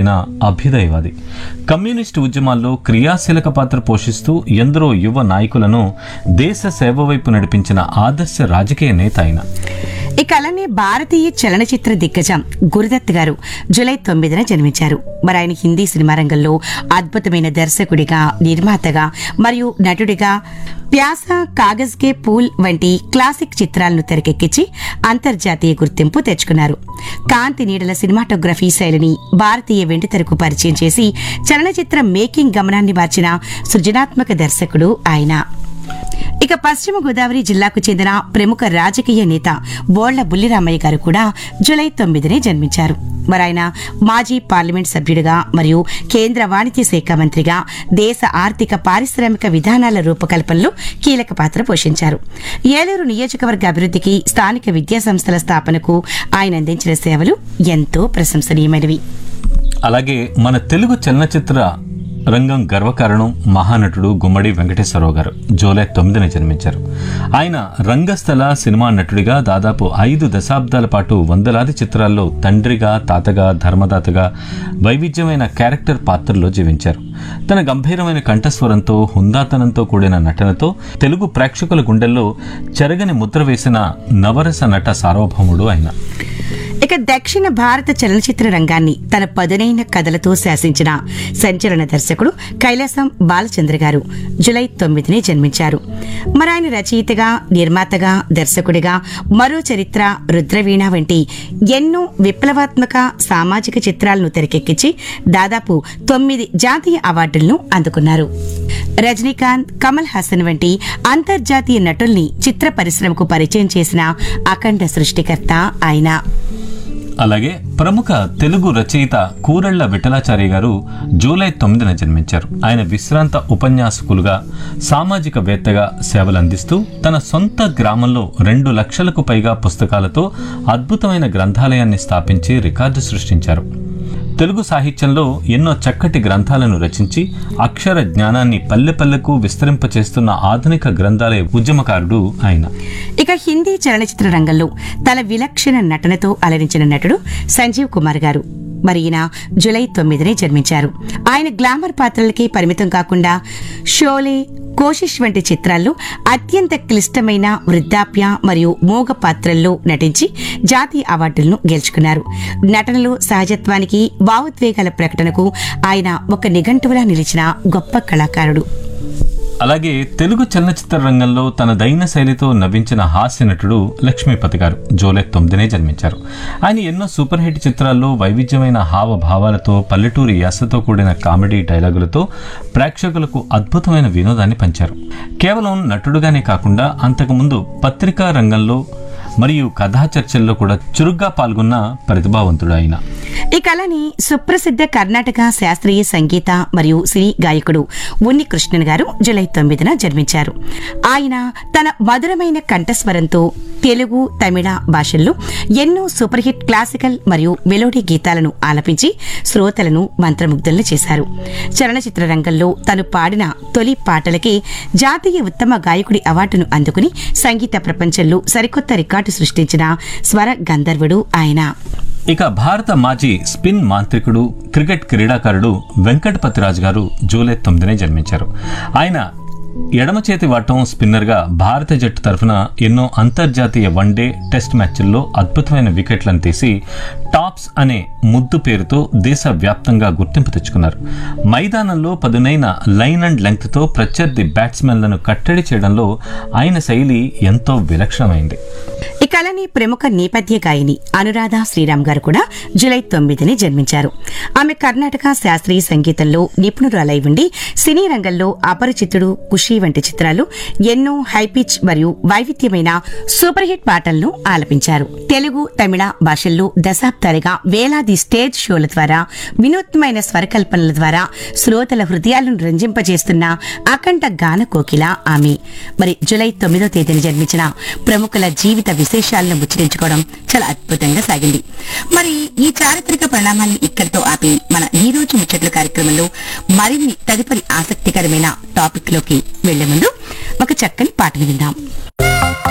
చెందిన అభ్యుదయవాది కమ్యూనిస్టు ఉద్యమాల్లో క్రియాశీలక పాత్ర పోషిస్తూ ఎందరో యువ నాయకులను దేశ సేవ వైపు నడిపించిన ఆదర్శ రాజకీయ నేత ఆయన ఇక అలానే భారతీయ చలనచిత్ర దిగ్గజం గురుదత్ గారు జూలై తొమ్మిదిన జన్మించారు మరి ఆయన హిందీ సినిమా రంగంలో అద్భుతమైన దర్శకుడిగా నిర్మాతగా మరియు నటుడిగా ప్యాస కాగజ్ కే పూల్ వంటి క్లాసిక్ చిత్రాలను తెరకెక్కించి అంతర్జాతీయ గుర్తింపు తెచ్చుకున్నారు కాంతి నీడల సినిమాటోగ్రఫీ శైలిని భారతీయ వెండితెరకు పరిచయం చేసి చలనచిత్ర మేకింగ్ గమనాన్ని మార్చిన సృజనాత్మక దర్శకుడు ఆయన ఇక పశ్చిమ గోదావరి జిల్లాకు చెందిన ప్రముఖ రాజకీయ నేత బోళ్ల బుల్లిరామయ్య గారు కూడా జూలై తొమ్మిదినే జన్మించారు మరి ఆయన మాజీ పార్లమెంట్ సభ్యుడిగా మరియు కేంద్ర వాణిజ్య శాఖ మంత్రిగా దేశ ఆర్థిక పారిశ్రామిక విధానాల రూపకల్పనలో కీలక పాత్ర పోషించారు ఏలూరు నియోజకవర్గ అభివృద్ధికి స్థానిక విద్యా సంస్థల స్థాపనకు ఆయన అందించిన సేవలు ఎంతో ప్రశంసనీయమైనవి అలాగే మన తెలుగు చలనచిత్ర రంగం గర్వకారణం మహానటుడు గుమ్మడి వెంకటేశ్వరరావు గారు జూలై తొమ్మిదిన జన్మించారు ఆయన రంగస్థల సినిమా నటుడిగా దాదాపు ఐదు దశాబ్దాల పాటు వందలాది చిత్రాల్లో తండ్రిగా తాతగా ధర్మదాతగా వైవిధ్యమైన క్యారెక్టర్ పాత్రలో జీవించారు తన గంభీరమైన కంఠస్వరంతో హుందాతనంతో కూడిన నటనతో తెలుగు ప్రేక్షకుల గుండెల్లో చెరగని ముద్ర వేసిన నవరస నట సార్వభౌముడు ఆయన ఇక దక్షిణ భారత చలనచిత్ర రంగాన్ని తన పదునైన కథలతో శాసించిన సంచలన దర్శకుడు కైలాసం బాలచంద్ర గారు జులై తొమ్మిదిని జన్మించారు మరి ఆయన రచయితగా నిర్మాతగా దర్శకుడిగా మరో చరిత్ర రుద్రవీణ వంటి ఎన్నో విప్లవాత్మక సామాజిక చిత్రాలను తెరకెక్కించి దాదాపు తొమ్మిది జాతీయ అవార్డులను అందుకున్నారు రజనీకాంత్ కమల్ హాసన్ వంటి అంతర్జాతీయ నటుల్ని చిత్ర పరిశ్రమకు పరిచయం చేసిన అఖండ సృష్టికర్త ఆయన అలాగే ప్రముఖ తెలుగు రచయిత కూరళ్ల విఠలాచార్య గారు జూలై తొమ్మిదిన జన్మించారు ఆయన విశ్రాంత ఉపన్యాసకులుగా సామాజికవేత్తగా సేవలు అందిస్తూ తన సొంత గ్రామంలో రెండు లక్షలకు పైగా పుస్తకాలతో అద్భుతమైన గ్రంథాలయాన్ని స్థాపించి రికార్డు సృష్టించారు తెలుగు సాహిత్యంలో ఎన్నో చక్కటి గ్రంథాలను రచించి అక్షర జ్ఞానాన్ని పల్లె పల్లెకు విస్తరింపచేస్తున్న ఆధునిక గ్రంథాలయ ఉద్యమకారుడు ఆయన ఇక హిందీ చలనచిత్ర రంగంలో తన విలక్షణ నటనతో అలరించిన నటుడు సంజీవ్ కుమార్ గారు మరి ఈయన జూలై తొమ్మిదినే జన్మించారు ఆయన గ్లామర్ పాత్రలకే పరిమితం కాకుండా షోలే కోషిష్ వంటి చిత్రాల్లో అత్యంత క్లిష్టమైన వృద్ధాప్య మరియు మోగ పాత్రల్లో నటించి జాతీయ అవార్డులను గెలుచుకున్నారు నటనలో సహజత్వానికి భావోద్వేగాల ప్రకటనకు ఆయన ఒక నిఘంటువులా నిలిచిన గొప్ప కళాకారుడు అలాగే తెలుగు చలనచిత్ర రంగంలో తన దైన శైలితో నవ్వించిన హాస్య నటుడు లక్ష్మీపతి గారు జూలై తొమ్మిదినే జన్మించారు ఆయన ఎన్నో సూపర్ హిట్ చిత్రాల్లో వైవిధ్యమైన హావభావాలతో పల్లెటూరి యాసతో కూడిన కామెడీ డైలాగులతో ప్రేక్షకులకు అద్భుతమైన వినోదాన్ని పంచారు కేవలం నటుడుగానే కాకుండా అంతకుముందు పత్రికా రంగంలో మరియు కథా చర్చల్లో కూడా చురుగ్గా పాల్గొన్న ప్రతిభావంతుడు ఆయన ఈ కళని సుప్రసిద్ధ కర్ణాటక శాస్త్రీయ సంగీత మరియు సినీ గాయకుడు ఉన్ని కృష్ణన్ గారు జూలై తొమ్మిదిన జన్మించారు ఆయన తన మధురమైన కంఠస్వరంతో తెలుగు తమిళ భాషల్లో ఎన్నో సూపర్ హిట్ క్లాసికల్ మరియు మెలోడీ గీతాలను ఆలపించి శ్రోతలను మంత్రముగ్ధులను చేశారు చలనచిత్ర రంగంలో తను పాడిన తొలి పాటలకే జాతీయ ఉత్తమ గాయకుడి అవార్డును అందుకుని సంగీత ప్రపంచంలో సరికొత్త రికార్డు సృష్టించిన స్వర గంధర్వుడు ఆయన ఇక భారత మాజీ స్పిన్ మాంత్రికుడు క్రికెట్ క్రీడాకారుడు వెంకటపతిరాజు గారు జూలై తొమ్మిదినే జన్మించారు ఆయన ఎడమ చేతి వాటం స్పిన్నర్గా భారత జట్టు తరఫున ఎన్నో అంతర్జాతీయ వన్డే టెస్ట్ మ్యాచ్ల్లో అద్భుతమైన వికెట్లను తీసి టాప్స్ అనే ముద్దు పేరుతో దేశవ్యాప్తంగా గుర్తింపు తెచ్చుకున్నారు మైదానంలో పదునైన లైన్ అండ్ లెంగ్త్తో ప్రత్యర్థి బ్యాట్స్మెన్లను కట్టడి చేయడంలో ఆయన శైలి ఎంతో విలక్షణమైంది ఈ కళని ప్రముఖ నేపథ్య గాయని అనురాధ శ్రీరామ్ గారు కూడా జూలై తొమ్మిదిని జన్మించారు ఆమె కర్ణాటక శాస్త్రీయ సంగీతంలో నిపుణురాలై ఉండి సినీ రంగంలో అపరిచితుడు ఖుషి వంటి చిత్రాలు ఎన్నో హైపిచ్ మరియు వైవిధ్యమైన సూపర్ హిట్ పాటలను ఆలపించారు తెలుగు తమిళ భాషల్లో దశాబ్దాలుగా వేలాది స్టేజ్ షోల ద్వారా వినూత్నమైన స్వరకల్పనల ద్వారా శ్రోతల హృదయాలను రంజింపజేస్తున్న అఖండ గాన కోకిల ఆమె మరి జూలై తొమ్మిదో తేదీన జన్మించిన ప్రముఖుల జీవిత విశేషాలను ముచ్చరించుకోవడం చాలా అద్భుతంగా సాగింది మరి ఈ చారిత్రక పరిణామాన్ని ఇక్కడితో ఆపి మన ఈ రోజు ముచ్చట్ల కార్యక్రమంలో మరిన్ని తదుపరి ఆసక్తికరమైన టాపిక్ లోకి వెళ్లే ముందు ఒక చక్కని పాటను విందాం